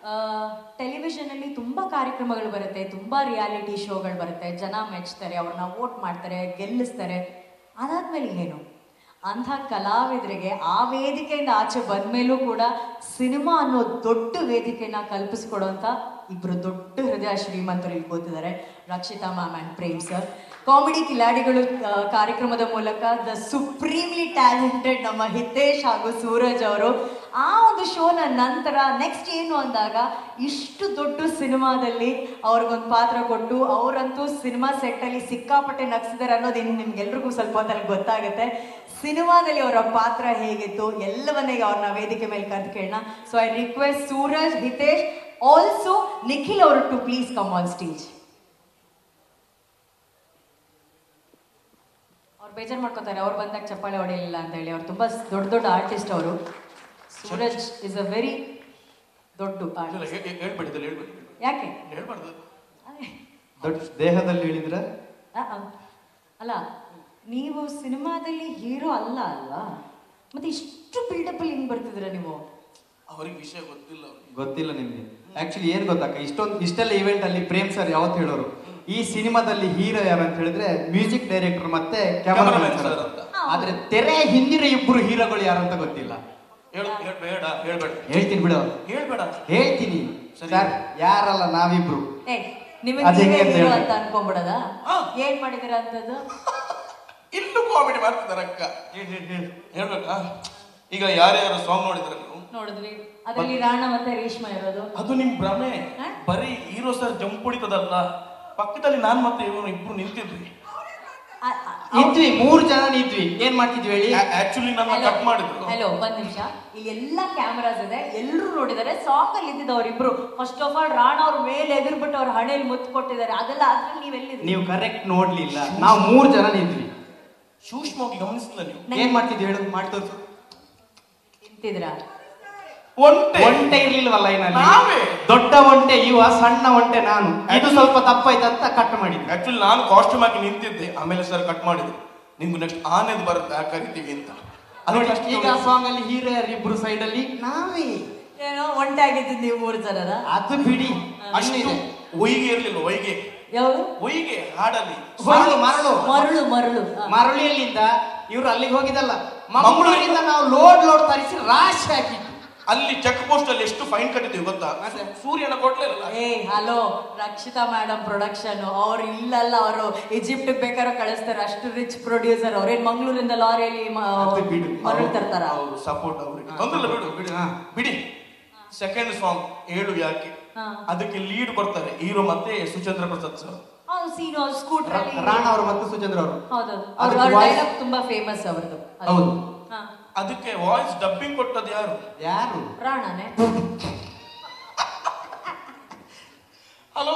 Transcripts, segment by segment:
Television ಅಲ್ಲಿ ತುಂಬಾ ಕಾರ್ಯಕ್ರಮಗಳು ಬರುತ್ತೆ ತುಂಬಾ ರಿಯಾಲಿಟಿ ಶೋಗಳು ಬರುತ್ತೆ ಜನ ಮೆಚ್ತಾರೆ ಅವ್ರನ್ನ ವೋಟ್ ಮಾಡ್ತಾರೆ ಗೆಲ್ಲಿಸ್ತಾರೆ ಅದಾದ್ಮೇಲೆ ಏನು ಅಂಥ ಕಲಾವಿದರಿಗೆ ಆ ವೇದಿಕೆಯಿಂದ ಆಚೆ ಬಂದ್ಮೇಲೂ ಕೂಡ ಸಿನಿಮಾ ಅನ್ನೋ ದೊಡ್ಡ ವೇದಿಕೆನ ಕಲ್ಪಿಸ್ಕೊಡೋಂಥ ಇಬ್ರು ದೊಡ್ಡ ಹೃದಯ ಶ್ರೀಮಂತರು ಇಲ್ಲಿ ಕೂತಿದ್ದಾರೆ Rakshita ma'am and Prem sir comedy ಕಿಲಾಡಿಗಳು ಆ, ಕಾರ್ಯಕ್ರಮದ ಮೂಲಕ ದ ಸುಪ್ರೀಮ್ಲಿ ಟ್ಯಾಲೆಂಟೆಡ್ ನಮ್ಮ ಹಿತೇಶ್ ಹಾಗೂ ಸೂರಜ್ ಅವರು ಆ ಒಂದು ಶೋನ ನಂತರ ನೆಕ್ಸ್ಟ್ ಏನು ಅಂದಾಗ ಇಷ್ಟು ದೊಡ್ಡ ಸಿನಿಮಾದಲ್ಲಿ ಅವ್ರಿಗೊಂದು ಪಾತ್ರ ಕೊಟ್ಟು ಅವರಂತೂ ಸಿನಿಮಾ ಸೆಟ್ಟಲ್ಲಿ ಸಿಕ್ಕಾಪಟ್ಟೆ ನಗ್ಸಿದ್ದಾರೆ ಅನ್ನೋದು ಇನ್ನು ನಿಮ್ಗೆಲ್ರಿಗೂ ಸ್ವಲ್ಪ ಹೊತ್ತಲ್ಲಿ ಗೊತ್ತಾಗುತ್ತೆ ಸಿನಿಮಾದಲ್ಲಿ ಅವರ ಪಾತ್ರ ಹೇಗಿತ್ತು ಎಲ್ಲವನ್ನ ಈಗ ಅವ್ರನ್ನ ವೇದಿಕೆ ಮೇಲೆ ಕರೆದು ಕೇಳೋಣ so I request Suraj Hitesh also Nikhil ಅವರು to please come on stage ಅವ್ರು ಬೇಜಾರು ಮಾಡ್ಕೋತಾರೆ ಅವ್ರು ಬಂದಾಗ ಚಪ್ಪಾಳೆ ಹೊಡೆಯಲಿಲ್ಲ ಅಂತ ಹೇಳಿ ಅವ್ರು ತುಂಬಾ ದೊಡ್ಡ ದೊಡ್ಡ ಆರ್ಟಿಸ್ಟ್ ಅವರು ಸೂರಜ್ ಇಸ್ ಅ ವೆರಿ ದೊಡ್ಡ ಇಲ್ಲ, ಆರ್ಟಿಸ್ಟ್ ಹೇ- ಹೇ- ಹೇಳ್ಬೇಡಿ ಇದೆಲ್ಲ ಹೇಳ್ಬೇಡಿ ಯಾಕೆ ಹೇಳ್ಬಾರ್ದು ಅದೇ. ದೊಡ್ಡ ದೇಹದಲ್ಲಿ ಹೇಳಿದ್ರ ಆ, ಆ. ಅಲ್ಲ ನೀವು ಸಿನಿಮಾದಲ್ಲಿ ಹೀರೋ ಅಲ್ಲ ಅಲ್ವಾ ಮತ್ತೆ ಇಷ್ಟು ಬಿಲ್ಡಪ್ ಅಲ್ಲಿ ಹಿಂಗ್ ಬರ್ತಿದ್ರ ನೀವು ಅವ್ರಿಗೆ ವಿಷಯ ಗೊತ್ತಿಲ್ಲ ಅವ್ರಿಗೆ ಗೊತ್ತಿಲ್ಲ ನಿಮ್ಗೆ ಆಕ್ಚುಲಿ ಏನ್ ಗೊತ್ತಾಕ ಇಷ್ಟೊಂದು ಇಷ್ಟೆಲ್ಲ ಇವೆಂಟ್ ಅಲ್ಲಿ ಪ್ರೇಮ್ ಸರ್ ಯಾವತ್ತು ಹೇಳೋರು ಈ ಸಿನಿಮಾದಲ್ಲಿ ಹೀರೋ ಯಾರು ಅಂತ ಹೇಳಿದ್ರೆ ಮ್ಯೂಸಿಕ್ ಡೈರೆಕ್ಟರ್ ಮತ್ತೆ ಕ್ಯಾಮರಾಮನ್ Cameraman ಸರ್ sir ಅಂತ. ಆದ್ರೆ ತೆರೆ ಹಿಂದಿನ ಇಬ್ರು ಹೀರೋಗಳು ಯಾರು ಅಂತ ಗೊತ್ತಿಲ್ಲ ಹೇಳು ಹೇಳ್- ಬೇಡ ಹೇಳ್ಬೇಡ ಹೇಳ್ತೀನಿ ಬಿಡು ಹೇಳ್ಬೇಡ ಹೇಳ್ತೀನಿ ಸರಿ. ಸರ್ ಯಾರಲ್ಲ ನಾವಿಬ್ರು ಏ ನಿಮಗೆ ಅದ್ ಹೆಂಗೆ ಅಂತ ಹೀರೋ ಹೇಳಿ. ಅಂತ ಅನ್ಕೊಂಡ್ಬಿಡದ ಆ. ಏನ್ ಮಾಡಿದಿರ ಅಂತದ್ದು ಇಲ್ಲೂ ಕಾಮಿಡಿ ಮಾಡ್ತಿದ್ದಾರೆ ಅಕ್ಕ ಹೇಳ್ಬೇಕಾ ಈಗ ಯಾರ್ಯಾರು ಸಾಂಗ್ ನೋಡಿದ್ರೆ ನೀವು ನೋಡಿದ್ವಿ ಅದ್ರಲ್ಲಿ ರಾಣ ಮತ್ತೆ ರೇಷ್ಮಾ ಇರೋದು ಅದು ನಿಮ್ ಭ್ರಮೆ ಹಾ? ಬರೀ ಹೀರೋ ಸರ್ ಜಂಪ್ ಹೊಡಿತದಲ್ಲ ಪಕ್ಕದಲ್ಲಿ ನಾನ್ ಮತ್ತೆ ಇವನು ಇಬ್ರು ನಿಂತಿದ್ವಿ ಆ- ಆ- ಇದ್ವಿ ಮೂರ್ ಜನ ಇದ್ವಿ ಏನ್ ಮಾಡ್ತಿದ್ವಿ ಹೇಳಿ ಆಕ್ಚುಲಿ ನನ್ನ ಕಟ್ ಮಾಡಿದ್ರು ಹಲೋ ಒಂದ್ ನಿಮಿಷ ಇಲ್ಲಿ ಎಲ್ಲ ಕ್ಯಾಮ್ರಾಸ್ ಇದೆ ಎಲ್ಲರೂ ನೋಡಿದ್ದಾರೆ ಸಾಂಗ್ ಅಲ್ಲಿ ಇದ್ದಿದ್ದು ಅವ್ರಿಬ್ರು ಫಸ್ಟ್ ಆಫ್ ಆಲ್ ರಾಣ ಅವ್ರ ಮೇಲೆ ಎದುರ್ಬಿಟ್ಟು ಅವ್ರ ಹಣೆಯಲ್ಲಿ ಮುತ್ತು ಕೊಟ್ಟಿದ್ದಾರೆ ಅದೆಲ್ಲ ಅದ್ರಲ್ಲಿ ನೀವ್ ಎಲ್ಲಿದ್ರಿ ನೀವು ಕರೆಕ್ಟ್ ನೋಡ್ಲಿಲ್ಲ ನಾವು ಮೂರ್ ಜನ ನಿಂತ್ವಿ ಸೂಕ್ಷ್ಮವಾಗಿ ಗಮನಿಸಿಲ್ಲ ನೀವು ಏನ್ ಮಾಡ್ತಿದ್ವಿ ಹೇಳು ಮಾಡಿ ತೋರ್ಸು ನಿಂತಿದ್ರ ಒಂಟೆ ಒಂಟೆ ಇರ್ಲಿಲ್ವಲ್ಲ ಲೈನಲ್ಲಿ ನಾವೇ. ದೊಡ್ಡ ಒಂಟೆ ಇವ ಸಣ್ಣ ಒಂಟೆ ನಾನು ಇದು ಸ್ವಲ್ಪ ತಪ್ಪಾಯ್ತಂತ ಕಟ್ ಮಾಡಿದ್ವಿ ಆಕ್ಚುಲಿ ನಾನು ಕಾಸ್ಟ್ಯೂಮ್ ಹಾಕಿ ನಿಂತಿದ್ದೆ ಆಮೇಲೆ ಸರ್ ಕಟ್ ಮಾಡಿದ್ರು ನಿಮ್ಗೆ ನೆಕ್ಸ್ಟ್ ಆನೆದು ಬರುತ್ತೆ ಆ ಕರಿತೀವಿ ಅಂತ ನೋಡಿ ಅದಕ್ಕೆ ಈಗ ಸಾಂಗ್ ಅಲ್ಲಿ ಹೀರೋ ಯಾರು ಇಬ್ರು ಸೈಡ್ ಅಲ್ಲಿ ನಾವೇ ಏನೋ ಒಂಟೆ ಆಗಿದ್ದು ನೀವು ಮೂರು ಜನರ ಅದು ಬಿಡಿ ಅಷ್ಟು ಅಷ್ಟಿದೆ ಒಯ್ಗೆ ಇರ್ಲಿಲ್ಲ ಒಯ್ಗೆ ಯಾವುದು ಒಯ್ಗೆ ಹಾಡಲ್ಲಿ ಮರಳು ಮರಳು ಮರಳು ಮರಳು ಆ. ಮರಳಿಯಲ್ಲಿಂದ ಇವ್ರು ಅಲ್ಲಿಗೆ ಹೋಗಿದಲ್ಲ ಮಂಗಳೂರಿಂದ ನಾವು ಲೋಡ್ ಲೋಡ್ ತರಿಸಿ ರಾಶಿ ಹಾಕಿದ್ವಿ ಅಲ್ಲಿ ಚೆಕ್ ಪೋಸ್ಟ್ ಅಲ್ಲಿ ಎಷ್ಟು ಫೈನ್ ಕಟ್ಟಿದ್ದೀವಿ ಗೊತ್ತಾ ಸೂರ್ಯನ ಕೊಡ್ಲಿಲ್ಲ ಏ ಹಲೋ ರಕ್ಷಿತಾ ಮೇಡಮ್ ಪ್ರೊಡಕ್ಷನ್ ಅವ್ರು ಇಲ್ಲಲ್ಲ ಅವರು ಈಜಿಪ್ಟ್ ಬೇಕಾದ್ರೆ ಕಳಿಸ್ತಾರೆ ಅಷ್ಟು ರಿಚ್ ಪ್ರೊಡ್ಯೂಸರ್ ಅವ್ರೇನ್ ಮಂಗಳೂರಿಂದ ಲಾರಿಯಲ್ಲಿ ಅದು ಬಿಡು. ಮರಳು ತರ್ತಾರ ಅವರು ಸಪೋರ್ಟ್ ಅವ್ರಿಗೆ ತೊಂದ್ರೆ ಬಿಡು ಬಿಡು ಹಾ. ಬಿಡಿ ಸೆಕೆಂಡ್ ಸಾಂಗ್ ಏಳು ಯಾಕೆ ಹಾ. ಅದಕ್ಕೆ ಲೀಡ್ ಬರ್ತಾರೆ ಹೀರೋ ಮತ್ತೆ ಸುಚಂದ್ರ ಪ್ರಸಾದ್ ಸರ್ ಹೌದು ಸೀನು ಸ್ಕೂಟರ್ ರಾಣ ಅವರು ಮತ್ತು ಸುಚಂದ್ರ ಅವರು ಹೌದೌದು ಅದಕ್ಕೆ ಅವ್ರ voice- ಡೈಲಾಗ್ ತುಂಬಾ ಫೇಮಸ್ ಅವ್ರದ್ದು ಅದು. ಹೌದು. ಹಾ. ಅದಕ್ಕೆ ವಾಯ್ಸ್ ಡಬ್ಬಿಂಗ್ ಕೊಟ್ಟದ್ದು ಯಾರು ಯಾರು ರಾಣನೇ ಹಲೋ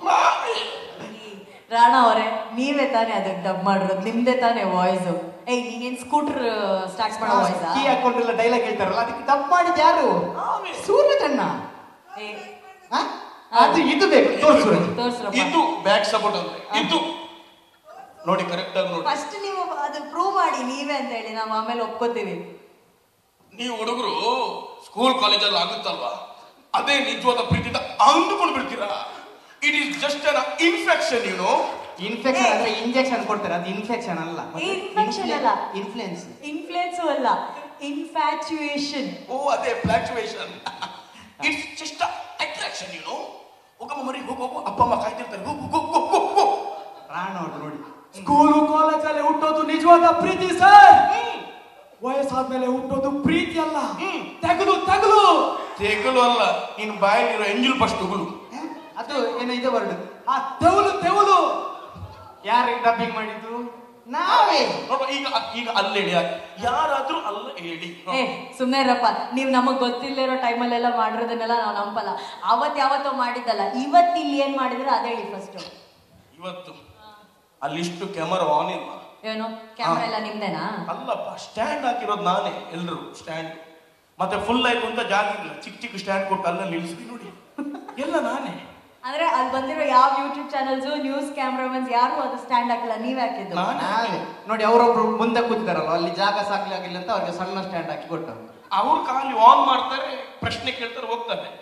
ರಾಣ ಅವರೇ ನೀವೇ ತಾನೇ ಅದಕ್ಕೆ ಡಬ್ ಮಾಡಿರೋದು ನಿಮ್ದೇ ತಾನೇ ವಾಯ್ಸ್ ಏಯ್ ನೀನೇನ್ ಸ್ಕೂಟರ್ ಸ್ಟಾರ್ಟ್ ಮಾಡೋ ವಾಯ್ಸ್ ಕೀ ಹಾಕೊಂಡ್ರೆಲ್ಲ ಡೈಲಾಗ್ ಹೇಳ್ತಾರಲ್ಲ ಅದಕ್ಕೆ ಡಬ್ ಮಾಡಿದ್ ಯಾರು ನಾವೇ. ಸೂರಜಣ್ಣ ಏ ಆ? ಅದು ಇದು ಬೇಕು ತೋರ್ಸು ಸೂರಜ್ ತೋರ್ಸ್ರಪ್ಪ ಇದು ಬ್ಯಾಕ್ ಸಪೋರ್ಟ್ ಅಂದ್ರೆ ಇದು ನೋಡಿ ಕರೆಕ್ಟ್ ಆಗಿ ನೋಡಿ ಫಸ್ಟ್ ನೀವು ಅದು ಪ್ರೂವ್ ಮಾಡಿ ನೀವೇ ಅಂತ ಹೇಳಿ ನಾವು ಆಮೇಲೆ ಒಪ್ಕೋತೀವಿ ನೀವು ಹುಡುಗರು ಸ್ಕೂಲ್ ಕಾಲೇಜಲ್ಲಿ ಆಗುತ್ತಲ್ವಾ ಅದೇ ನಿಜವಾದ ಪ್ರೀತಿಯಿಂದ ಅಂದುಕೊಂಡು ಬಿಡ್ತೀರಾ it is just an infection you know infection ಅಂದ್ರೆ ಇಂಜೆಕ್ಷನ್ ಕೊಡ್ತಾರೆ ಅದು ಇನ್ಫೆಕ್ಷನ್ ಅಲ್ಲ Infection ಅಲ್ಲ. ಇನ್ಫ್ಲುಯೆನ್ಸ್ ಇನ್ಫ್ಲುಯೆನ್ಸು ಅಲ್ಲ ಇನ್ಫ್ಯಾಚುಯೇಷನ್ ಓ ಅದೇ fluctuation it's just attraction you know ಹೋಗಮ್ಮ ಮರಿ ಹೋಗು ಹೋಗು ಅಪ್ಪ ಅಮ್ಮ ಕಾಯ್ತಿರ್ತಾರೆ ಹೋಗು ಹೋಗು ಹೋಗು ಹೋಗು ರಾಣ ಅವ್ರು ನೋಡಿ ಸ್ಕೂಲು ಕಾಲೇಜಲ್ಲಿ ಹುಟ್ಟೋದು ನಿಜವಾದ ಪ್ರೀತಿ ಸರ್ ವಯಸ್ಸಾದ್ಮೇಲೆ ಹುಟ್ಟೋದು ಪ್ರೀತಿ ಅಲ್ಲ ಹ್ಮ್. ತಗಲು ತಗಲು ತೆಗಲು ಅಲ್ಲ ನಿನ್ ಬಾಯಲ್ಲಿರೋ ಎಂಜಲ್ ಫಸ್ಟ್ ಉಗುಳು ಅದು ಏನೋ ಇದೆ ವರ್ಡ್ ಆ ತೆವಲು ತೆವಲು ಯಾರು ಡಬ್ಬಿಂಗ್ ಮಾಡಿದ್ದು ನಾವೇ ನೋಡುವ ಈಗ ಈಗ ಅಲ್ಲಿ ಹೇಳಿ ಯಾರಾದ್ರೂ ಅಲ್ಲ ಹೇಳಿ ಏ ಸುಮ್ಮನೆ ಇರಪ್ಪ ನೀವು ನಮಗ್ ಗೊತ್ತಿಲ್ಲ ಇರೋ ಟೈಮಲ್ಲೆಲ್ಲ ಮಾಡಿರೋದನ್ನೆಲ್ಲ ನಾವು ನಂಬಲ್ಲ ಅವತ್ ಯಾವತ್ತೋ ಮಾಡಿದ್ದಲ್ಲ ಇವತ್ತು ಇಲ್ಲಿ ಏನ್ ಮಾಡಿದ್ರೆ ಅದೇ ಹೇಳಿ ಫಸ್ಟ್ ಇವತ್ತು ಅಲ್ಲಿಷ್ಟು ಕ್ಯಾಮರಾ ಆನ್ ಇಲ್ಲ ಏನು ಕ್ಯಾಮ್ರಾ ಎಲ್ಲ ನಿಮ್ದೇನಾ ಅಲ್ಲಪ್ಪ ಸ್ಟ್ಯಾಂಡ್ ಹಾಕಿರೋದು ನಾನೇ ಎಲ್ರು ಸ್ಟ್ಯಾಂಡ್ ಮತ್ತೆ ಫುಲ್ ಆಯ್ತು ಅಂತ ಜಾಗ ಇಲ್ಲ ಚಿಕ್ಕ ಚಿಕ್ಕ ಸ್ಟ್ಯಾಂಡ್ ಕೊಟ್ಟು ಅಲ್ಲ ನಿಲ್ಸಿ ನೋಡಿ ಎಲ್ಲ ನಾನೇ ಅಂದ್ರೆ ಅಲ್ಲಿ ಬಂದಿರೋ ಯಾವ ಯೂಟ್ಯೂಬ್ ಚಾನಲ್ಸ್ ನ್ಯೂಸ್ ಕ್ಯಾಮ್ರಾಮನ್ಸ್ ಯಾರು ಅದು ಸ್ಟ್ಯಾಂಡ್ ಹಾಕಿಲ್ಲ ನೀವ್ ಹಾಕಿದ್ದು ನಾನೇ ನಾವೇ ನೋಡಿ ಅವರೊಬ್ರು ಮುಂದೆ ಕೂತಿದಾರಲ್ಲ ಅಲ್ಲಿ ಜಾಗ ಸಾಕ್ಲಿ ಆಗಿಲ್ಲ ಅಂತ ಅವ್ರಿಗೆ ಸಣ್ಣ ಸ್ಟ್ಯಾಂಡ್ ಹಾಕಿ ಕೊಟ್ಟರು ಅವ್ರು ಖಾಲಿ ಆನ್ ಮಾಡ್ತಾರೆ ಪ್ರಶ್ನೆ ಕೇಳ್ತಾರೆ ಹೋಗ್ತಾರೆ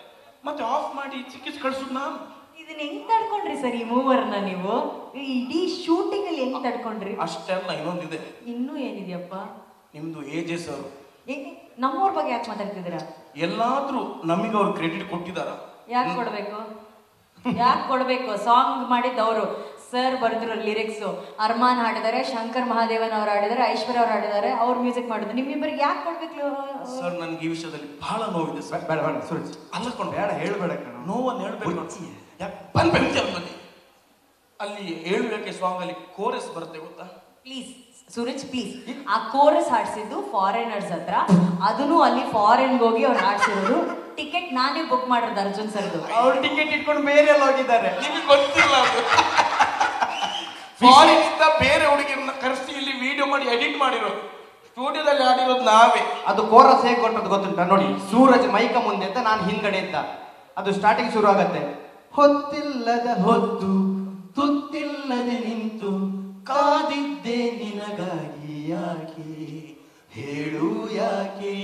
ಮತ್ತೆ ಆಫ್ ಮಾಡಿ ಚಿಕ್ಕಿಸ್ ಕಳ್ಸುದ್ ನಾನು ಇದನ್ನ ಹೆಂಗ್ ತಡ್ಕೊಂಡ್ರಿ ಸರ್ ಈ ಮೂವರ್ನ ನೀವು ಈ ಇಡೀ ಶೂಟಿಂಗ್ ಅಲ್ಲಿ ಹೆಂಗ್ ತಡ್ಕೊಂಡ್ರಿ ಅಷ್ಟೆಲ್ಲ ಇನ್ನೊಂದಿದೆ ಇನ್ನೂ ಏನಿದೆಯಪ್ಪ ನಿಮ್ದು ಏಜೆ ಸರ್ ಏ- ನಮ್ಮವ್ರ ಬಗ್ಗೆ ಯಾಕೆ ಮಾತಾಡ್ತಿದ್ದೀರಾ ಎಲ್ಲಾದ್ರೂ ನಮಗೆ ಅವ್ರು ಕ್ರೆಡಿಟ್ ಕೊಟ್ಟಿದಾರ ಯಾಕೆ ಕೊಡ್ಬೇಕು ಯಾಕೆ ಕೊಡ್ಬೇಕು ಸಾಂಗ್ ಮಾಡಿದ್ದವರು ಸರ್ ಬರೆದಿರೋ ಲಿರಿಕ್ಸ್ ಅರ್ಮಾನ್ ಹಾಡಿದ್ದಾರೆ ಶಂಕರ್ ಮಹಾದೇವನ್ ಅವ್ರು ಹಾಡಿದ್ದಾರೆ ಐಶ್ವರ್ಯ ಅವ್ರು ಹಾಡಿದ್ದಾರೆ ಅವ್ರು ಮ್ಯೂಸಿಕ್ ಮಾಡಿದ್ರು ನಿಮ್ಮಿಬ್ಬರಿಗೆ ಯಾಕೆ ಕೊಡ್ಬೇಕು ಸರ್ ನನ್ಗೆ ಈ ವಿಷಯದಲ್ಲಿ ಬಹಳ ನೋವಿದೆ ಬೇ- ಸರ್ ಬೇಡ ಬೇಡ ಸೂರಜ್ ಅಲ್ಲಕೊಂಡು ಬೇಡ ಹೇಳ್ಬೇಡ ಕಣ ನೋವನ್ನು ಹೇಳ್ಬೇಕು ಯಾಕೆ ಬಂದ್ ಬಂದೆ ಬನ್ನಿ ಅಲ್ಲಿ ಹೇಳುವಿಕೆ ಸಾಂಗ್ ಅಲ್ಲಿ ಕೋರಸ್ ಬರುತ್ತೆ ಗೊತ್ತಾ ಪ್ಲೀಸ್ ಸೂರಜ್ ಪ್ಲೀಸ್ ಆ ಕೋರಸ್ ಹಾಡ್ಸಿದ್ದು ಫಾರಿನರ್ಸ್ ಹತ್ರ ಅದನ್ನು ಅಲ್ಲಿ ಫಾರಿನ್ ಹೋಗಿ ಅವ್ರು ಹಾಡ್ಸಿರೋದು ಟಿಕೆಟ್ ನಾನೇ ಬುಕ್ ಮಾಡಿರೋದು ಅರ್ಜುನ್ ಸರ್ದು ಅವ್ರು ಟಿಕೆಟ್ ಇಟ್ಕೊಂಡು ಬೇರೆ ಎಲ್ಲ ಹೋಗಿದ್ದಾರೆ ನಿಮಗೆ ಗೊತ್ತಿಲ್ಲ ಅದು ಫಾರಿನ್ ಇಂದ ಬೇರೆ ಹುಡುಗಿರನ್ನ ಕರೆಸಿ ಇಲ್ಲಿ ವಿಡಿಯೋ ಮಾಡಿ ಎಡಿಟ್ ಮಾಡಿರೋದು ಸ್ಟುಡಿಯೋದಲ್ಲಿ ಆಡಿರೋದು ನಾವೇ ಅದು ಕೋರಸ್ ಹೇಗೆ ಕೊಟ್ಟದ್ದು ಗೊತ್ತುಂಟ ನೋಡಿ ಸೂರಜ್ ಮೈಕ ಮುಂದೆ ಅಂತ ನಾನು ಹಿಂದ್ಗಡೆ ಇದ್ದ ಅದು ಸ್ಟಾರ್ಟಿಂಗ್ ಶುರು ಆಗತ್ತೆ ಹೊತ್ತಿಲ್ಲದ ಹೊತ್ತು ತುತ್ತಿಲ್ಲದೆ ನಿಂತು ಕಾದಿದ್ದೆ ನಿನಗಾಗಿ ಯಾಕೆ ಹೇಳು ಯಾಕೆ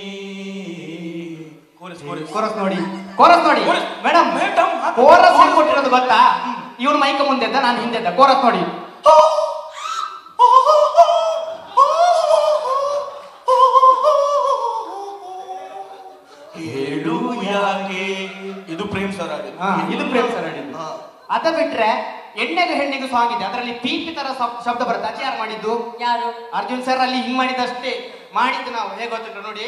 ಕೋರಸ್ ಕೋರಸ್ ಕೋರಸ್ ನೋಡಿ ಕೋರಸ್ ನೋಡಿ ಕೋರಸ್. ಮೇಡಮ್ ಮೇಡಮ್, ಅದು ಕೋರಸ್ ಹೇಗೆ ಕೋರಸ್. ಕೊಟ್ಟಿರೋದು ಗೊತ್ತಾ ಇವನು ಮೈಕ ಮುಂದೆ ಇದ್ದ ನಾನು ಹಿಂದೆ ಇದ್ದ ಕೋರಸ್ ನೋಡಿ ಹೇಳು ಯಾಕೆ ಇದು ಪ್ರೇಮ್ ಸರ್ ಆಡಿದ್ದು ಹಾ, ಇದು ಪ್ರೇಮ್ ಸರ್ ಹಾಡಿದ್ದು. ಹಾ. ಅದ ಬಿಟ್ರೆ ಎಣ್ಣೆಗೂ ಹೆಣ್ಣಿಗೂ ಸಾಂಗ್ ಇದೆ ಅದರಲ್ಲಿ ಪೀಪಿ ತರ ಶಬ್- ಶಬ್ದ ಬರುತ್ತೆ ಅಚ್ಚ ಯಾರು ಮಾಡಿದ್ದು ಯಾರು ಅರ್ಜುನ್ ಸರ್ ಅಲ್ಲಿ ಹಿಂಗ್ ಮಾಡಿದಷ್ಟೇ ಮಾಡಿದ್ದು ನಾವು ಹೇಗೆ ಗೊತ್ತುಂಟು ನೋಡಿ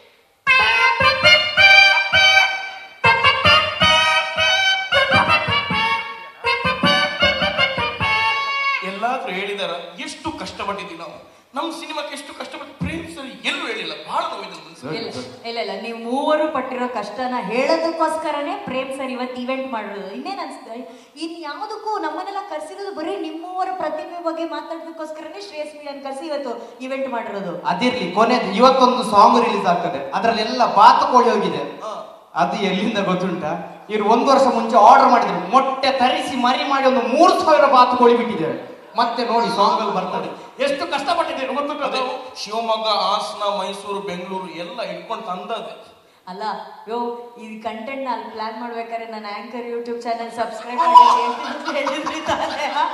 ಎಲ್ಲಾದ್ರೂ ಹೇಳಿದಾರ ಎಷ್ಟು ಕಷ್ಟಪಟ್ಟಿದ್ದೀವಿ ನಾವು ನಮ್ಮ ಸಿನಿಮಾಕ್ಕೆ ಎಷ್ಟು ಕಷ್ಟಪಟ್ಟು ಪ್ರೇಮ್ ಸರ್ ಎಲ್ಲೂ ಹೇಳಿಲ್ಲ ಬಹಳ ನೋವಿದೆ ಮನ್ಸಿಗೆ. ಇಲ್ಲ ಇಲ್ಲ ಇಲ್ಲ ನೀವು ಮೂವರು ಪಟ್ಟಿರೋ ಕಷ್ಟನ ಹೇಳೋದಕ್ಕೋಸ್ಕರನೇ ಪ್ರೇಮ್ ಸರ್ ಇವತ್ತು ಇವೆಂಟ್ ಮಾಡಿರೋದು ಇನ್ನೇನ್ ಅನ್ಸುತ್ತೆ ಇನ್ ಯಾವುದಕ್ಕೂ ನಮ್ಮನ್ನೆಲ್ಲ ಕರ್ಸಿರೋದು ಬರೀ ನಿಮ್ಮವರ ಪ್ರತಿಭೆ ಬಗ್ಗೆ ಮಾತಾಡೋದಕ್ಕೋಸ್ಕರನೇ ಶ್ರೇಯಸ್ವಿ ಅಂತ ಕರ್ಸಿ ಇವತ್ತು ಇವೆಂಟ್ ಮಾಡಿರೋದು ಅದಿರ್ಲಿ ಕೊನೆದು ಇವತ್ತೊಂದು ಸಾಂಗ್ ರಿಲೀಸ್ ಆಗ್ತದೆ ಅದ್ರಲ್ಲೆಲ್ಲ ಬಾತುಕೋಳಿ ಹೋಗಿದೆ ಹಾ. ಅದು ಎಲ್ಲಿಂದ ಗೊತ್ತುಂಟ ಇವ್ರು ಒಂದು ವರ್ಷ ಮುಂಚೆ ಆರ್ಡರ್ ಮಾಡಿದ್ರು ಮೊಟ್ಟೆ ತರಿಸಿ ಮರಿ ಮಾಡಿ ಒಂದು ಮೂರು ಸಾವಿರ ಬಾತುಕೋಳಿ ಬಿಟ್ಟಿದ್ದಾರೆ ಮತ್ತೆ ನೋಡಿ ಸಾಂಗ್ ಅಲ್ಲಿ ಬರ್ತದೆ ಎಷ್ಟು ಕಷ್ಟಪಟ್ಟಿದ್ದೇವೆ ಗೊತ್ತುಂಟ ಅದೇ ಶಿವಮೊಗ್ಗ ಹಾಸನ ಮೈಸೂರು ಬೆಂಗಳೂರು ಎಲ್ಲ ಇಟ್ಕೊಂಡು ತಂದದೆ ಅಲ್ಲ ಯೋ ಈ ಕಂಟೆಂಟ್ ನ ಅಲ್ಲಿ ಪ್ಲಾನ್ ಮಾಡ್ಬೇಕಾದ್ರೆ ನನ್ನ ಆಂಕರ್ ಯೂಟ್ಯೂಬ್ ಚಾನಲ್ ಸಬ್ಸ್ಕ್ರೈಬ್ ಮಾಡಿ ಹೇಳಿದ್ರಿ ತಾನೇ? ಹ?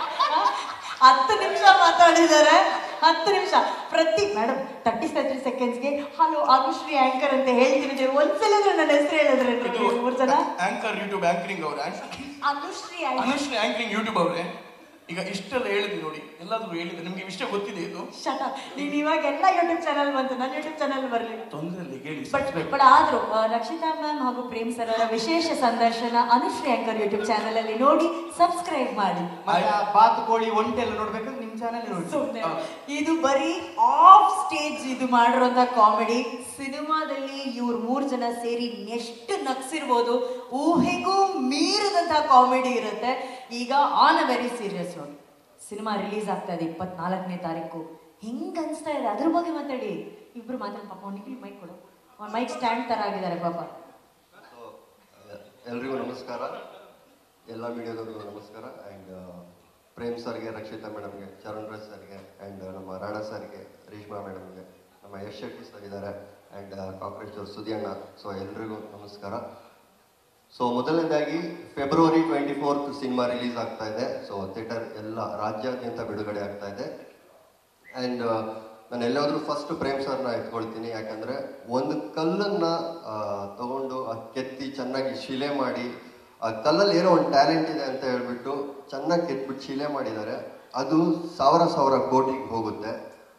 ಹತ್ತು ನಿಮಿಷ ಮಾತಾಡಿದ್ದಾರೆ ಹತ್ತು ನಿಮಿಷ ಪ್ರತಿ ಮೇಡಮ್ ತರ್ಟಿ ತರ್ಟಿ ಸೆಕೆಂಡ್ಸ್ಗೆ ಹಲೋ ಅನುಶ್ರೀ ಆಂಕರ್ ಅಂತ ಹೇಳ್ತೀನಿ ಒಂದ್ಸಲ ನನ್ನ ಹೆಸರು ಹೇಳಿದ್ರೆ ಇದು ನೀವು ಮೂರು ಜನ ಆಂಕರ್ ಯೂಟ್ಯೂಬ್ ಆಂಕರಿಂಗ್ ಅವ್ರೆ Anushree anchor Anushree anchoring YouTube ಅವ್ರೆ ಈಗ ಇಷ್ಟೆಲ್ಲ ಹೇಳಿದ್ವಿ ನೋಡಿ ಎಲ್ಲಾದ್ರೂ ಹೇಳಿದ್ರೆ ನಿಮ್ಗೆ ವಿಷಯ ಗೊತ್ತಿದೆ ಇದು ಶಟ ನೀನ್ ಇವಾಗ ಎಲ್ಲ ಯೂಟ್ಯೂಬ್ ಚಾನಲ್ ಬಂತು ನನ್ನ ಯೂಟ್ಯೂಬ್ ಚಾನಲ್ ಬರ್ಲಿ ತೊಂದ್ರೆ ಇಲ್ಲ ಹೇಳಿ ಬಟ್ ಬಟ್ ಆದ್ರೂ ಆ, ರಕ್ಷಿತಾ ಮ್ಯಾಮ್ ಹಾಗೂ ಪ್ರೇಮ್ ಸರ್ ಅವರ ವಿಶೇಷ ಸಂದರ್ಶನ ಅನುಶ್ರೀ ಆಂಕರ್ ಯೂಟ್ಯೂಬ್ ಚಾನಲ್ ಅಲ್ಲಿ ನೋಡಿ ಸಬ್ಸ್ಕ್ರೈಬ್ ಮಾಡಿ ಮತ್ತೆ ಆ ಬಾತುಕೋಳಿ ಒಂಟೆ ಎಲ್ಲ ನೋಡ್ಬೇಕಾದ್ರೆ ನಿಮ್ ಚಾನಲ್ ನೋಡಿ ಸುಮ್ನೆ. ಇದು ಬರೀ ಆಫ್ ಸ್ಟೇಜ್ ಇದು ಮಾಡಿರೋಂಥ ಕಾಮಿಡಿ ಸಿನಿಮಾದಲ್ಲಿ ಇವ್ರು ಮೂರ್ ಜನ ಸೇರಿ ಎಷ್ಟು ನಗ್ಸಿರ್ಬೋದು ಊಹೆಗೂ ಮೀರಿದಂಥ ಕಾಮಿಡಿ ಇರುತ್ತೆ ಈಗ ಆನ್ ಅ ವೆರಿ ಸೀರಿಯಸ್ ನೋಡಿ ಸಿನಿಮಾ ರಿಲೀಸ್ ಆಗ್ತಾ ಇದೆ ಇಪ್ಪತ್ನಾಲ್ಕನೇ ತಾರೀಕು ಹೆಂಗ್ ಅನ್ಸ್ತಾ ಇದೆ ಅದ್ರ ಬಗ್ಗೆ ಮಾತಾಡಿ ಇಬ್ರು ಮಾತಾಡಿ ಪಾಪ ಅವ್ನಿಗೆ ಮೈಕ್ ಕೊಡು ಅವ್ನ ಮೈಕ್ ಸ್ಟ್ಯಾಂಡ್ ತರ ಆಗಿದ್ದಾರೆ ಪಾಪ ಸೊ ಎಲ್ರಿಗೂ ನಮಸ್ಕಾರ ಎಲ್ಲ ಮೀಡಿಯಾದವ್ರಿಗೂ ನಮಸ್ಕಾರ ಆ್ಯಂಡ್ ಪ್ರೇಮ್ ಸರ್ಗೆ ರಕ್ಷಿತಾ ಮೇಡಮ್ಗೆ ಚರಣ್ ರಾಜ್ ಸರ್ಗೆ ಆ್ಯಂಡ್ ನಮ್ಮ ರಾಣಾ ಸರ್ಗೆ ರೇಷ್ಮಾ ಮೇಡಮ್ಗೆ ನಮ್ಮ ಯಶ್ ಶೆಟ್ಟಿ ಸರ್ ಇದ್ದಾರೆ ಆ್ಯಂಡ್ ಕಾಕ್ರೋಚ್ ಅವ್ರು ಸುದಿಯಣ್ಣ ಸೊ ಎಲ್ರಿಗೂ ನಮಸ್ಕಾರ ಸೊ ಮೊದಲನೇದಾಗಿ February twenty fourth cinema release ಆಗ್ತಾ ಇದೆ ಸೊ ಥಿಯೇಟರ್ ಎಲ್ಲ ರಾಜ್ಯಾದ್ಯಂತ ಬಿಡುಗಡೆ ಆಗ್ತಾ ಇದೆ ಆ್ಯಂಡ್ ನಾನು ಎಲ್ಲಾದ್ರೂ ಫಸ್ಟ್ ಪ್ರೇಮ್ ಸರ್ನ ಎತ್ಕೊಳ್ತೀನಿ ಯಾಕಂದ್ರೆ ಒಂದು ಕಲ್ಲನ್ನ ಆ, ತಗೊಂಡು ಅದು ಕೆತ್ತಿ ಚೆನ್ನಾಗಿ ಶಿಲೆ ಮಾಡಿ ಆ ಕಲ್ಲಲ್ಲಿ ಏನೋ ಒಂದು ಟ್ಯಾಲೆಂಟ್ ಇದೆ ಅಂತ ಹೇಳ್ಬಿಟ್ಟು ಚೆನ್ನಾಗಿ ಕೆತ್ಬಿಟ್ಟು ಶಿಲೆ ಮಾಡಿದ್ದಾರೆ ಅದು ಸಾವಿರ ಸಾವಿರ ಕೋಟಿಗೆ ಹೋಗುತ್ತೆ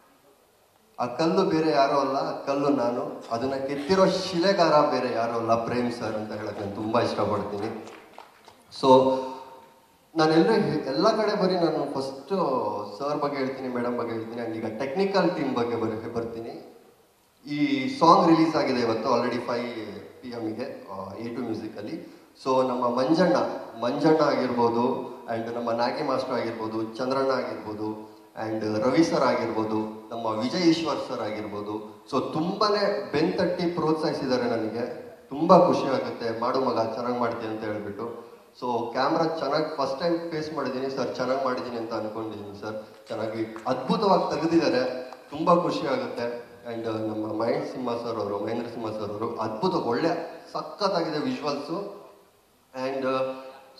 ಆ ಕಲ್ಲು ಬೇರೆ ಯಾರೋ ಅಲ್ಲ ಆ ಕಲ್ಲು ನಾನು ಅದನ್ನ ಕೆತ್ತಿರೋ ಶಿಲೆಗಾರ ಬೇರೆ ಯಾರೋ ಅಲ್ಲ ಪ್ರೇಮ್ ಸರ್ ಅಂತ ಹೇಳಕ್ ನಾನು ತುಂಬಾ ಇಷ್ಟಪಡ್ತೀನಿ ಸೊ ನಾನು ಎಲ್ಲ ಎಲ್ಲ ಕಡೆ ಬರೀ ನಾನು ಫಸ್ಟ್ ಸರ್ ಬಗ್ಗೆ ಹೇಳ್ತೀನಿ ಮೇಡಮ್ ಬಗ್ಗೆ ಹೇಳ್ತೀನಿ ಆ್ಯಂಡ್ ಈಗ ಟೆಕ್ನಿಕಲ್ ಟೀಮ್ ಬಗ್ಗೆ ಬರೀ ಬರ್ತೀನಿ ಈ ಸಾಂಗ್ ರಿಲೀಸ್ ಆಗಿದೆ ಇವತ್ತು ಆಲ್ರೆಡಿ ಫೈವ್ ಪಿ ಎಮ್ಗೆ ಎ ಟು ಮ್ಯೂಸಿಕಲ್ಲಿ ಸೊ ನಮ್ಮ ಮಂಜಣ್ಣ ಮಂಜಣ್ಣ ಆಗಿರ್ಬೋದು ಆ್ಯಂಡ್ ನಮ್ಮ ನಾಗಿ ಮಾಸ್ಟರ್ ಆಗಿರ್ಬೋದು ಚಂದ್ರಣ್ಣ ಆಗಿರ್ಬೋದು ಆ್ಯಂಡ್ ರವಿ ಸರ್ ಆಗಿರ್ಬೋದು ನಮ್ಮ ವಿಜಯ್ ಈಶ್ವರ್ ಸರ್ ಆಗಿರ್ಬೋದು ಸೊ ತುಂಬಾನೇ ಬೆನ್ತಟ್ಟಿ ಪ್ರೋತ್ಸಾಹಿಸಿದ್ದಾರೆ ನನಗೆ ತುಂಬಾ ಖುಷಿ ಆಗುತ್ತೆ ಮಾಡು ಮಗ ಚೆನ್ನಾಗಿ ಮಾಡ್ತೀನಿ ಅಂತ ಹೇಳ್ಬಿಟ್ಟು ಸೊ ಕ್ಯಾಮ್ರಾ ಚೆನ್ನಾಗಿ ಫಸ್ಟ್ ಟೈಮ್ ಫೇಸ್ ಮಾಡಿದ್ದೀನಿ ಸರ್ ಚೆನ್ನಾಗಿ ಮಾಡಿದ್ದೀನಿ ಅಂತ ಅನ್ಕೊಂಡಿದ್ದೀನಿ ಸರ್ ಚೆನ್ನಾಗಿ ಅದ್ಭುತವಾಗಿ ತೆಗೆದಿದ್ದಾರೆ ತುಂಬಾ ಖುಷಿ ಆಗುತ್ತೆ ಅಂಡ್ ನಮ್ಮ ಮಹೇಶ್ ಸಿಂಹ ಸರ್ ಅವರು ಮಹೇಂದ್ರ ಸಿಂಹ ಸರ್ ಅವರು ಅದ್ಭುತ ಒಳ್ಳೆ ಸಖತ್ತಾಗಿದೆ ವಿಜುವಲ್ಸು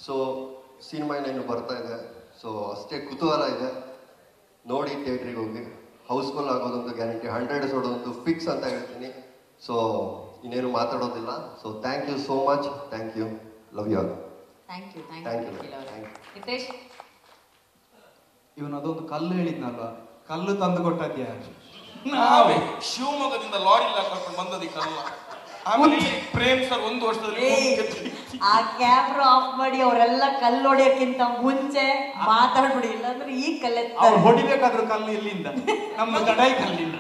ಸೊ ಸಿನಿಮಾ ಇನ್ನೇನು ಬರ್ತಾ ಇದೆ ಸೊ ಅಷ್ಟೇ ಕುತೂಹಲ ಇದೆ ನೋಡಿ ಥಿಯೇಟ್ರಿಗೆ ಹೋಗಿ ಹೌಸ್ಫುಲ್ ಆಗೋದೊಂದು ಗ್ಯಾರಂಟಿ ಹಂಡ್ರೆಡ್ ಹೊಡೋದೊಂದು ಫಿಕ್ಸ್ ಅಂತ ಹೇಳ್ತೀನಿ ಸೊ ಇನ್ನೇನು ಮಾತಾಡೋದಿಲ್ಲ so thank you so much thank you love you all thank you thank Thank you you. Nikhil ಅವರೇ Thank you. ಹಿತೇಶ್ ಇವನು ಅದೊಂದು ಕಲ್ಲು ಹೇಳಿದ್ನಲ್ವಾ ಕಲ್ಲು ತಂದು ಕೊಟ್ಟದ್ಯಾ ನಾವೇ ಶಿವಮೊಗ್ಗದಿಂದ ಲಾರಿ ಕರ್ಕೊಂಡು ಬಂದದಿಕ್ಕಲ್ಲ ಆಮೇಲೆ ಇಲ್ಲಿ ಪ್ರೇಮ್ ಸರ್ ಒಂದು ವರ್ಷದಲ್ಲಿ ಏಯ್, ಆ ಕ್ಯಾಮ್ರಾ ಆಫ್ ಮಾಡಿ ಅವರೆಲ್ಲ ಕಲ್ಲು ಹೊಡೆಯೋಕ್ಕಿಂತ ಮುಂಚೆ ಮಾತಾಡ್ಬಿಡಿ ಇಲ್ಲಾಂದ್ರೆ ಈ ಅವ್ರು ಕಲ್ಲೆತ್ತಾರೆ ಹೊಡಿಬೇಕಾದ್ರೂ ಕಲ್ಲು ಇಲ್ಲಿಂದ ನಮ್ಮ ಗಡಾಯಿ ಕಲ್ಲಿಂದ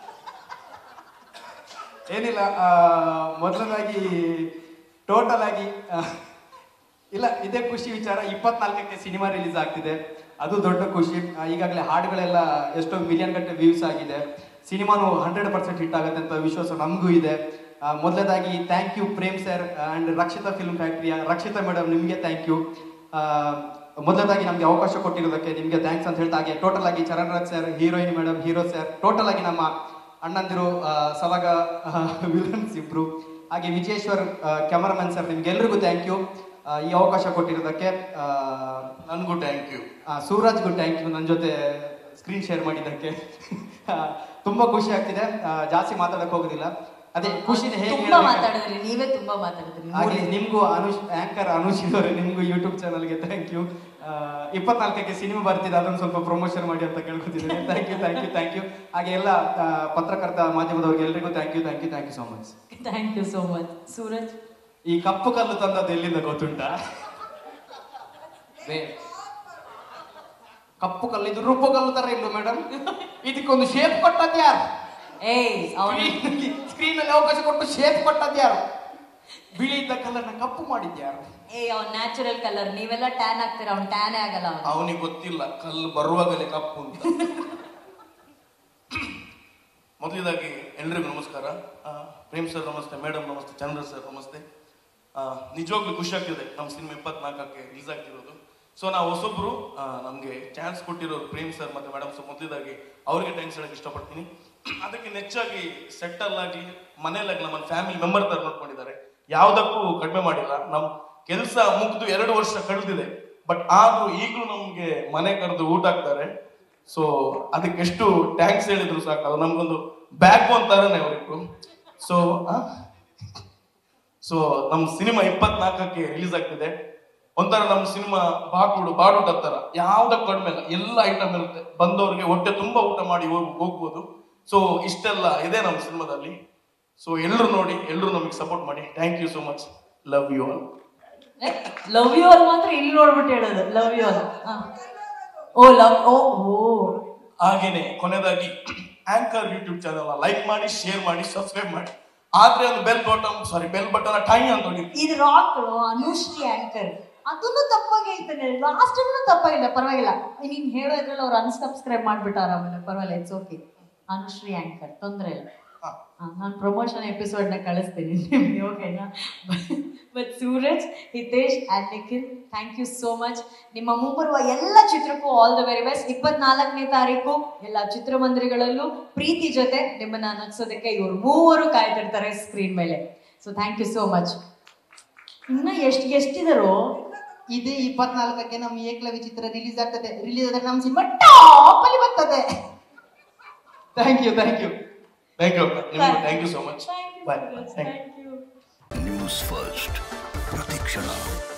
ಏನಿಲ್ಲ ಆ, ಮೊದಲನೇದಾಗಿ ಟೋಟಲ್ ಆಗಿ ಆ, ಇಲ್ಲ ಇದೇ ಖುಷಿ ವಿಚಾರ ಇಪ್ಪತ್ನಾಲ್ಕಕ್ಕೆ ಸಿನಿಮಾ ರಿಲೀಸ್ ಆಗ್ತಿದೆ ಅದು ದೊಡ್ಡ ಖುಷಿ ಆ, ಈಗಾಗಲೇ ಹಾಡುಗಳೆಲ್ಲ ಎಷ್ಟೋ ಮಿಲಿಯನ್ ಗಟ್ಟೆ ವ್ಯೂಸ್ ಆಗಿದೆ ಸಿನಿಮಾನು ಹಂಡ್ರೆಡ್ ಪರ್ಸೆಂಟ್ ಹಿಟ್ ಆಗುತ್ತೆ ಅಂತ ವಿಶ್ವಾಸ ನಮಗೂ ಇದೆ ಆ, ಮೊದಲನೇದಾಗಿ thank you Prem sir and Rakshita film ಫ್ಯಾಕ್ಟ್ರಿಯ ರಕ್ಷಿತಾ ಮೇಡಮ್ ನಿಮಗೆ ಥ್ಯಾಂಕ್ ಯು ಮೊದಲದಾಗಿ ನಮಗೆ ಅವಕಾಶ ಕೊಟ್ಟಿರೋದಕ್ಕೆ ನಿಮಗೆ ಥ್ಯಾಂಕ್ಸ್ ಅಂತ ಹೇಳ್ತಾ ಹಾಗೆ ಟೋಟಲ್ ಆಗಿ Charan Raj sir heroine madam hero sir total ಆಗಿ ನಮ್ಮ ಅಣ್ಣಂದಿರು ಆ, ಸಲಗ ವಿಲನ್ಸ್ ಇಬ್ರು ಹಾಗೆ ವಿಜಯೇಶ್ವರ್ ಕ್ಯಾಮರಾಮನ್ ಸರ್ ನಿಮ್ಗೆಲ್ರಿಗೂ ಥ್ಯಾಂಕ್ ಯು ಈ ಅವಕಾಶ ಕೊಟ್ಟಿರೋದಕ್ಕೆ ಆ, ನನ್ಗೂ ಥ್ಯಾಂಕ್ ಯು ಆ, ಸೂರಜ್ಗೂ ಥ್ಯಾಂಕ್ ಯು ನನ್ನ ಜೊತೆ ಸ್ಕ್ರೀನ್ ಶೇರ್ ಮಾಡಿದ್ದಕ್ಕೆ ಆ, ತುಂಬಾ ಖುಷಿ ಆಗ್ತಿದೆ ಆ, ಜಾಸ್ತಿ ಮಾತಾಡಕ್ ಹೋಗೋದಿಲ್ಲ ಅದೇ ಖುಷಿನ ಹೇಗೆ ತುಂಬಾ ಹೇಳ್ಬೇಕು? ಮಾತಾಡಿದ್ರಿ ನೀವೇ ತುಂಬಾ ಮಾತಾಡಿದ್ರಿ ಹಾಗೆ ನಿಮ್ಗೂ ಅನುಷ್ ಆಂಕರ್ ಅನುಷ್ ಅವರೇ ನಿಮ್ಗೂ ಯೂಟ್ಯೂಬ್ ಚಾನಲ್ಗೆ ಥ್ಯಾಂಕ್ ಯು ಇಪ್ಪತ್ನಾಲ್ಕಕ್ಕೆ ಸಿನಿಮಾ ಬರ್ತಿದೆ ಅದನ್ನು ಸ್ವಲ್ಪ ಪ್ರಮೋಷನ್ ಮಾಡಿ ಅಂತ ಕೇಳ್ಕೊತಿದ್ದೀನಿ thank you thank you thank you ಹಾಗೆ ಎಲ್ಲ ಆ, ಪತ್ರಕರ್ತ ಮಾಧ್ಯಮದವ್ರಿಗೆ ಎಲ್ರಿಗೂ thank you thank you thank you so much thank you so much Suraj ಈ ಕಪ್ಪು ಕಲ್ಲು ತಂದದ್ದು ಎಲ್ಲಿಂದ ಗೊತ್ತುಂಟಾ ಬೇ- ಕಪ್ಪು ಕಲ್ಲು ಇದು ರುಬ್ಬು ಕಲ್ಲು ತರ ಇಲ್ಲ ಮೇಡಮ್ ಇದಕ್ಕೊಂದು ಶೇಪ್ ಕೊಟ್ಟದ್ದು ಯಾರು ಏಯ್ ಅವನು ಸ್ಕ್ರೀನ್ ಅಲ್ಲಿ ಅವಕಾಶ ಕೊಟ್ಟು ಶೇಪ್ ಕೊಟ್ಟದ್ದು ಯಾರು ಬಿಳಿ ಇದ್ದ ಕಲ್ಲನ್ನ ಕಪ್ಪು ಮಾಡಿದ್ಯಾರು ಏಯ್ ಅವ್ನ್ ನ್ಯಾಚುರಲ್ ಕಲರ್ ನೀವೆಲ್ಲ ಟ್ಯಾನ್ ಆಗ್ತೀರಾ ಅವ್ನ್ ಟ್ಯಾನೇ ಆಗಲ್ಲ ಅವ್ನು ಅವನಿಗೆ ಗೊತ್ತಿಲ್ಲ ಕಲ್ಲು ಬರುವಾಗಲೇ ಕಪ್ಪು ಅಂತ ಮೊದಲಿದಾಗಿ ಎಲ್ರಿಗೂ ನಮಸ್ಕಾರ ಆ, ಪ್ರೇಮ್ ಸರ್ ನಮಸ್ತೆ ಮೇಡಮ್ ನಮಸ್ತೆ ಚಂದ್ರ ಸರ್ ನಮಸ್ತೆ ಆ, ನಿಜವಾಗ್ಲೂ ಖುಷಿ ಆಗ್ತಿದೆ ನಮ್ಮ ಸಿನಿಮಾ ಇಪ್ಪತ್ನಾಲ್ಕಕ್ಕೆ ರಿಲೀಸ್ ಆಗ್ತಿರೋದು ಸೊ ನಾವು ಹೊಸೊಬ್ರು ಆ, ನಮ್ಗೆ ಚಾನ್ಸ್ ಕೊಟ್ಟಿರೋರು ಪ್ರೇಮ್ ಸರ್ ಮತ್ತೆ ಮೇಡಮ್ ಸರ್ ಮೊದಲಿದಾಗಿ ಅವ್ರಿಗೆ ಥ್ಯಾಂಕ್ಸ್ ಹೇಳಕ್ ಇಷ್ಟಪಡ್ತೀನಿ ಅದಕ್ಕೆ ಹೆಚ್ಚಾಗಿ ಸೆಟ್ಟಲ್ ಆಗಲಿ ಮನೇಲಾಗ್ಲಿ ನಮ್ಮ ಫ್ಯಾಮಿಲಿ ಮೆಂಬರ್ ತರ ನೋಡ್ಕೊಂಡಿದ್ದಾರೆ ಯಾವ್ದಕ್ಕೂ ಕಡಿಮೆ ಮಾಡಿಲ್ಲ ನಮ್ ಕೆಲಸ ಮುಗ್ದು ಎರಡು ವರ್ಷ ಕಳೆದಿದೆ ಬಟ್ ಆದ್ರೂ ಈಗಲೂ ನಮ್ಗೆ ಮನೆ ಕರೆದು ಊಟ ಹಾಕ್ತಾರೆ ಸೊ ಅದಕ್ಕೆ ಎಷ್ಟು ಟ್ಯಾಂಕ್ಸ್ ಹೇಳಿದ್ರು ಸಾಕು ಅದು ನಮ್ಗೊಂದು ಬ್ಯಾಕ್ ಬೋನ್ ತರನೇ ಅವರಿಬ್ರು ಸೊ ಸೊ ನಮ್ ಸಿನಿಮಾ ಇಪ್ಪತ್ನಾಲ್ಕಕ್ಕೆ ರಿಲೀಸ್ ಆಗ್ತಿದೆ ಒಂಥರ ನಮ್ಮ ಸಿನಿಮಾ ಬಾಟೂಡು ಬಾಡೂಟ ತರ ಯಾವ್ದಕ್ಕೆ ಕಡಿಮೆ ಇಲ್ಲ ಎಲ್ಲ ಐಟಮ್ ಇರುತ್ತೆ ಬಂದವ್ರಿಗೆ ಹೊಟ್ಟೆ ತುಂಬಾ ಊಟ ಮಾಡಿ ಹೋಗ್ ಹೋಗ್ಬೋದು ಸೊ ಇಷ್ಟೆಲ್ಲ ಇದೆ ನಮ್ಮ ಸಿನಿಮಾದಲ್ಲಿ ಸೊ ಎಲ್ಲರೂ ನೋಡಿ ಎಲ್ಲರೂ ನಮಗೆ ಸಪೋರ್ಟ್ ಮಾಡಿ thank you so much love you all love you ಅಲ್ಲಿ ಮಾತ್ರ ಇಲ್ಲಿ ನೋಡ್ಬಿಟ್ಟು ಹೇಳೋದು ಲವ್ ಯು ಅಲ್ಲಿ ಓ ಲವ್ ಓ ಓ ಹಾಗೇನೆ ಕೊನೆಯದಾಗಿ ಆಂಕರ್ ಯೂಟ್ಯೂಬ್ ಚಾನಲ್ ಲೈಕ್ ಮಾಡಿ ಶೇರ್ ಮಾಡಿ ಸಬ್ಸ್ಕ್ರೈಬ್ ಮಾಡಿ ಆದ್ರೆ ಒಂದು bell button sorry bell button time ಅಂತ ಹೊಡಿ ಇದು ರಾಕ್ ಅನುಶ್ರೀ ಆಂಕರ್ ಅದನ್ನು ತಪ್ಪಾಗಿ ಹೇಳ್ತಾನೆ ಲಾಸ್ಟ್ ತಪ್ಪಾಗಿಲ್ಲ ಪರವಾಗಿಲ್ಲ ನೀನ್ ಹೇಳೋ ಇದ್ರಲ್ಲಿ ಅವ್ರು ಅನ್ಸಬ್ಸ್ಕ್ರೈಬ್ ಮಾಡ್ಬಿಟ್ಟಾರ ಆಮೇಲೆ ಪರವಾಗಿಲ್ಲ ಇಟ್ಸ್ ಓಕೆ ಅನುಶ್ರೀ ಆಂಕರ್ ತೊಂದ್ರೆ ಇಲ್ಲ ಹಾ. ನಾನು ಪ್ರಮೋಷನ್ ಎಪಿಸೋಡ್ ನ ಕಳಿಸ್ತೀನಿ ನಿಮ್ಗೆ ಓಕೆನಾ but Suraj Hitesh and Nikhil thank you so much ನಿಮ್ಮ ಮುಂಬರುವ ಎಲ್ಲ ಚಿತ್ರಕ್ಕೂ ಆಲ್ ದ ವೆರಿ ಬೆಸ್ಟ್ ಇಪ್ಪತ್ನಾಲ್ಕನೇ ತಾರೀಕು ಎಲ್ಲ ಚಿತ್ರಮಂದಿರಗಳಲ್ಲೂ ಪ್ರೀತಿ ಜೊತೆ ನಿಮ್ಮನ್ನ ನಗ್ಸೋದಕ್ಕೆ ಇವರು ಮೂವರು ಕಾಯ್ತಿರ್ತಾರೆ ಸ್ಕ್ರೀನ್ ಮೇಲೆ so thank you so much ಇನ್ನ ಎಷ್ಟು ಎಷ್ಟಿದಾರೋ ಇದು ಇಪ್ಪತ್ನಾಲ್ಕಕ್ಕೆ ನಮ್ಮ ಏಕಲವ್ಯ ಚಿತ್ರ ರಿಲೀಸ್ ಆಗ್ತದೆ ರಿಲೀಸ್ ಆದ್ರೆ ನಮ್ಮ ಸಿನಿಮಾ ಟಾಪ್ ಅಲ್ಲಿ ಬರ್ತದೆ thank you thank you thank you ನಿಮ್ಗೆ thank you so much Thank you, bye Suraj. Thank you Thank you. News first ಪ್ರತಿಕ್ಷಣ